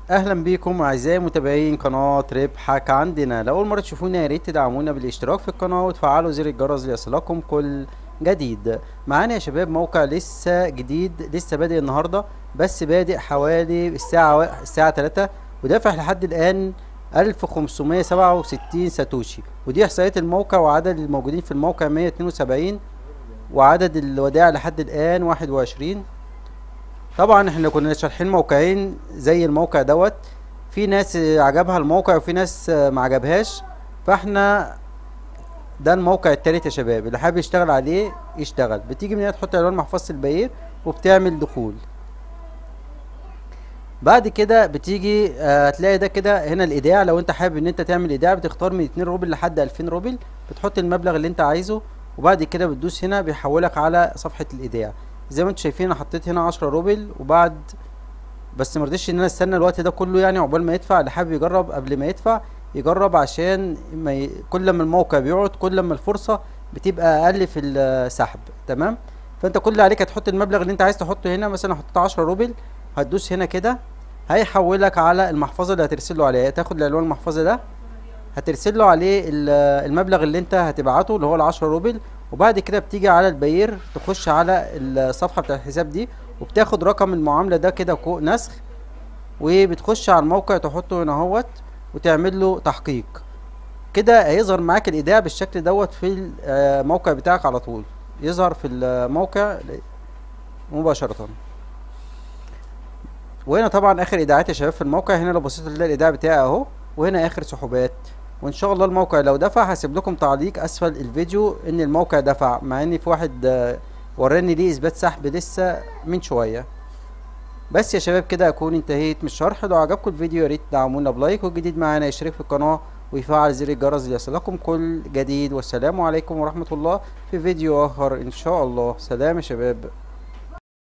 اهلا بيكم اعزائي متابعين قناه ربحك عندنا لو اول مره تشوفونا يا ريت تدعمونا بالاشتراك في القناه وتفعلوا زر الجرس ليصلكم كل جديد معانا يا شباب موقع لسه جديد لسه بادئ النهارده بس بادئ حوالي الساعه الساعه 3 ودافع لحد الان 1567 ساتوشي ودي احصائيات الموقع وعدد الموجودين في الموقع 172 وعدد الودائع لحد الان 21 طبعا احنا كنا شارحين موقعين زي الموقع دوت في ناس عجبها الموقع وفي ناس ما عجبهاش فاحنا ده الموقع التالت يا شباب اللي حابب يشتغل عليه يشتغل بتيجي من هنا تحط عنوان محفظة البيير وبتعمل دخول بعد كده بتيجي آه، هتلاقي ده كده هنا الايداع لو انت حابب ان انت تعمل ايداع بتختار من 2 روبل لحد 2000 روبل بتحط المبلغ اللي انت عايزه وبعد كده بتدوس هنا بيحولك على صفحة الايداع زي ما انتم شايفين انا حطيت هنا 10 روبل وبعد بس مرضيش ان انا استنى الوقت ده كله يعني عقبال ما يدفع اللي حابب يجرب قبل ما يدفع يجرب عشان ما ي... كل ما الموقع بيقعد كل ما الفرصة بتبقى اقل في السحب تمام فانت كل اللي عليك هتحط المبلغ اللي انت عايز تحطه هنا مثلا حطيت 10 روبل هتدوس هنا كده هيحولك على المحفظة اللي هترسل له عليها تاخد العنوان المحفظة ده هترسل له عليه المبلغ اللي انت هتبعته اللي هو العشرة روبل وبعد كده بتيجي على البير تخش على الصفحة بتاع الحساب دي وبتاخد رقم المعاملة ده كده نسخ وبتخش على الموقع تحطه هنا اهوت وتعمل له تحقيق كده هيظهر معاك الايداع بالشكل دوت في الموقع بتاعك على طول يظهر في الموقع مباشرة وهنا طبعا اخر ايداعات يا شباب في الموقع هنا لو بصيتوا تلاقي الايداع بتاعي اهو وهنا اخر سحوبات وان شاء الله الموقع لو دفع هسيب لكم تعليق اسفل الفيديو ان الموقع دفع مع ان في واحد وراني ليه اثبات سحب لسه من شويه بس يا شباب كده اكون انتهيت من الشرح لو عجبكم الفيديو يا ريت تدعمونا بلايك والجديد معانا يشترك في القناه ويفعل زر الجرس ليصلكم كل جديد والسلام عليكم ورحمه الله في فيديو اخر ان شاء الله سلام يا شباب